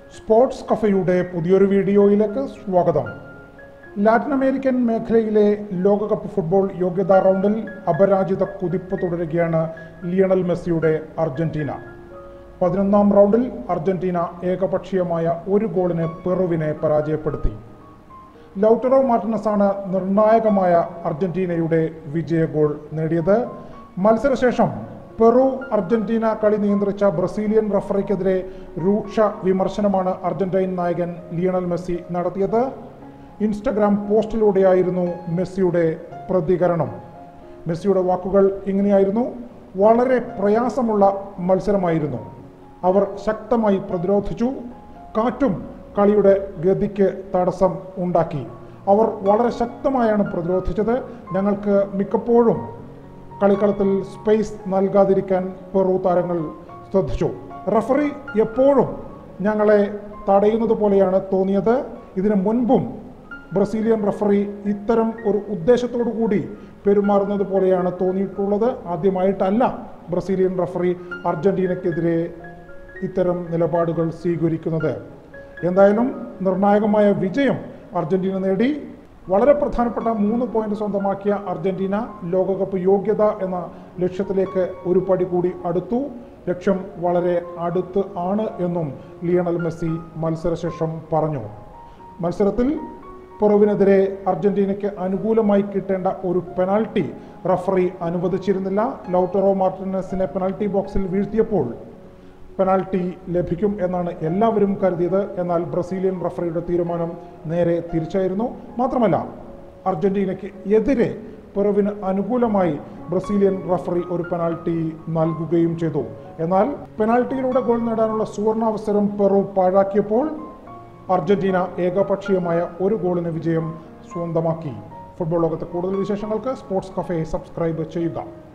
sports കഫയുടെ പുതിയൊരു വീഡിയോയിലേക്ക് സ്വാഗതം ലാറ്റിൻ അമേരിക്കൻ മേഖലയിലെ ലോകകപ്പ് ഫുട്ബോൾ യോഗ്യതാ റൗണ്ടിൽ അപരാജിത കുതിപ്പ് തുടരുകയാണ് ലിയണൽ മെസ്സിയുടെ അർജന്റീന പതിനൊന്നാം റൗണ്ടിൽ അർജന്റീന ഏകപക്ഷീയമായ ഒരു ഗോളിന് പെറുവിനെ പരാജയപ്പെടുത്തി ലൗട്ടറോ മാർട്ടിനസാണ് നിർണായകമായ അർജന്റീനയുടെ വിജയ ഗോൾ നേടിയത് മത്സരശേഷം പെറു അർജന്റീന കളി നിയന്ത്രിച്ച ബ്രസീലിയൻ റഫറിക്കെതിരെ രൂക്ഷ വിമർശനമാണ് അർജന്റൈൻ നായകൻ ലിയണൽ മെസ്സി നടത്തിയത് ഇൻസ്റ്റഗ്രാം പോസ്റ്റിലൂടെയായിരുന്നു മെസ്സിയുടെ പ്രതികരണം മെസ്സിയുടെ വാക്കുകൾ ഇങ്ങനെയായിരുന്നു വളരെ പ്രയാസമുള്ള മത്സരമായിരുന്നു അവർ ശക്തമായി പ്രതിരോധിച്ചു കാറ്റും കളിയുടെ ഗതിക്ക് തടസ്സം ഉണ്ടാക്കി അവർ വളരെ ശക്തമായാണ് പ്രതിരോധിച്ചത് ഞങ്ങൾക്ക് മിക്കപ്പോഴും കളിക്കളത്തിൽ സ്പേസ് നൽകാതിരിക്കാൻ പെറു താരങ്ങൾ ശ്രദ്ധിച്ചു റഫറി എപ്പോഴും ഞങ്ങളെ തടയുന്നത് പോലെയാണ് തോന്നിയത് ഇതിനു മുൻപും ബ്രസീലിയൻ റഫറി ഇത്തരം ഒരു ഉദ്ദേശത്തോടു കൂടി പെരുമാറുന്നത് പോലെയാണ് തോന്നിയിട്ടുള്ളത് ആദ്യമായിട്ടല്ല ബ്രസീലിയൻ റഫറി അർജന്റീനയ്ക്കെതിരെ ഇത്തരം നിലപാടുകൾ സ്വീകരിക്കുന്നത് എന്തായാലും നിർണായകമായ വിജയം അർജന്റീന നേടി വളരെ പ്രധാനപ്പെട്ട മൂന്ന് പോയിന്റ് സ്വന്തമാക്കിയ അർജന്റീന ലോകകപ്പ് യോഗ്യത എന്ന ലക്ഷ്യത്തിലേക്ക് ഒരു പടി കൂടി അടുത്തു ലക്ഷ്യം വളരെ അടുത്ത് ആണ് എന്നും ലിയണൽ മെസ്സി മത്സരശേഷം പറഞ്ഞു മത്സരത്തിൽ പെറുവിനെതിരെ അർജന്റീനയ്ക്ക് അനുകൂലമായി കിട്ടേണ്ട ഒരു പെനാൽറ്റി റഫറി അനുവദിച്ചിരുന്നില്ല ലൗട്ടറോ മാർട്ടിനസിനെ പെനാൽറ്റി ബോക്സിൽ വീഴ്ത്തിയപ്പോൾ പെനാൽറ്റി ലഭിക്കും എന്നാണ് എല്ലാവരും കരുതിയത് എന്നാൽ ബ്രസീലിയൻ റഫറിയുടെ തീരുമാനം നേരെ തിരിച്ചായിരുന്നു മാത്രമല്ല അർജന്റീനയ്ക്ക് എതിരെ പെറുവിന് അനുകൂലമായി ബ്രസീലിയൻ റഫറി ഒരു പെനാൽറ്റി നൽകുകയും ചെയ്തു എന്നാൽ പെനാൽറ്റിയിലൂടെ ഗോൾ നേടാനുള്ള സുവർണാവസരം പെറു പാഴാക്കിയപ്പോൾ അർജന്റീന ഏകപക്ഷീയമായ ഒരു ഗോളിന് വിജയം സ്വന്തമാക്കി ഫുട്ബോൾ ലോകത്തെ കൂടുതൽ വിശേഷങ്ങൾക്ക് സ്പോർട്സ് കഫേ സബ്സ്ക്രൈബ് ചെയ്യുക